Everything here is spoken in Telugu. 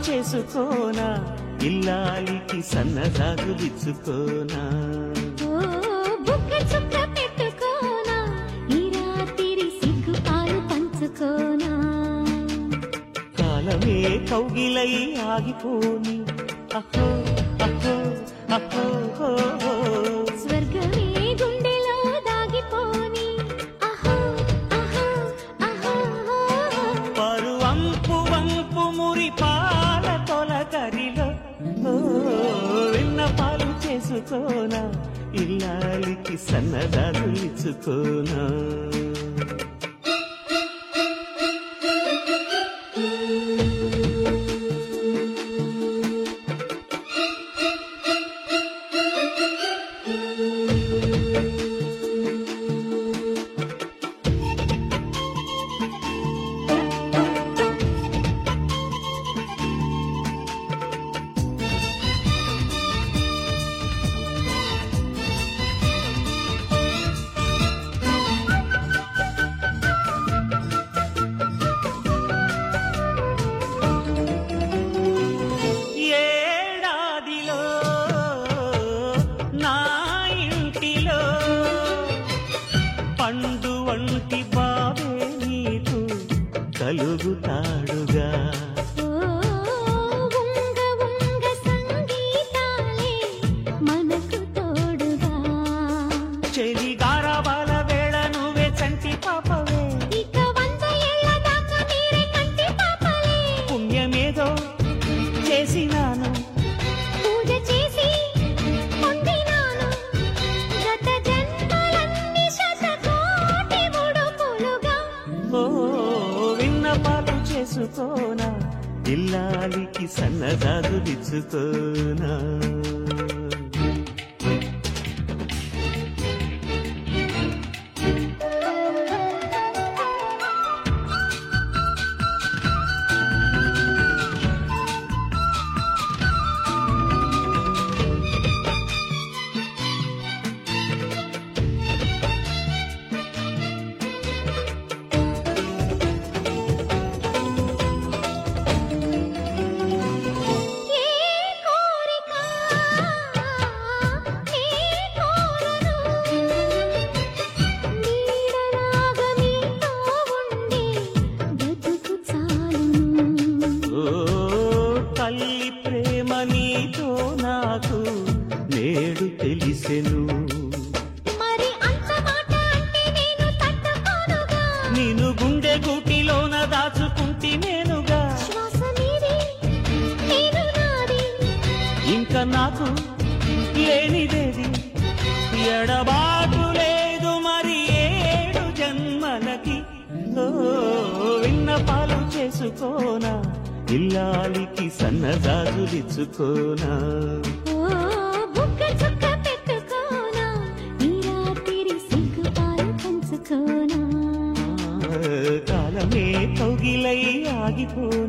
చేసుకోనా ఇల్లాలికి సన్నజాజులిచ్చుకోనా ఓ బుక్క చుక్క పెట్టుకోనా ఈ రాత్రి సిగ్గు పాలు పంచుకోనా కాలమే కౌగిలై ఆగిపోని అహో అహో అహో హో, హో. స్వర్గమే గుండెలో దాగిపోని అహో అహో అహో పరువంపు వంపు మురి పాల తొలకరిలో ఓ, వెన్న పాలు చేసుకోనా ఇల్లాలికి సన్నదారులిచ్చుకోనా ఏడాదిలో నా ఇంటిలో పండు వంటి బాబే నీకు కలుగుతాడుగా ఓ ఉంగ ఉంగ సంగీతాలే మనకు తోడుగా చెలి గారబాల వేళ నువ్వే చంటి పాపవే ఇక వంద ఏళ్ల దాకా మీరే కంటి పాపలే పుణ్యమేదో చేసినాను పూజ చేసి పొందినాను గత జన్మలన్నీ శతకోటి ముడుపులుగా ఓ విన్నపాలు చేసుకోనా ఇల్లాలికి సన్నదాదులిచ్చుకోనా ఏ కోరిక నీ కోరను నీడలాగా నీతో ఉండి బ్రతుకు చాలును ఓ తల్లి ప్రేమ నీతో నాకు నేడు తెలిసెను మరి అంత మాట అంటే నేను తట్టుకోనుగా నేను గుండె గూటిలోన దాచుకుంటి నేనుగా శ్వాస నీది నేను నాది ఇంకా నాకు లేనిదేది ఎడబాటు లేదు మరి ఏడు జన్మలకి ఓ విన్నపాలు చేసుకోనా ఇల్లాలికి సన్నజాజులిచ్చుకోనా ఓ బుక్క చుక్క పెట్టుకోనా ఈ రాత్రి సిగ్గు పాలు పంచుకోనా కాలమే కౌగిలై ఆగిపో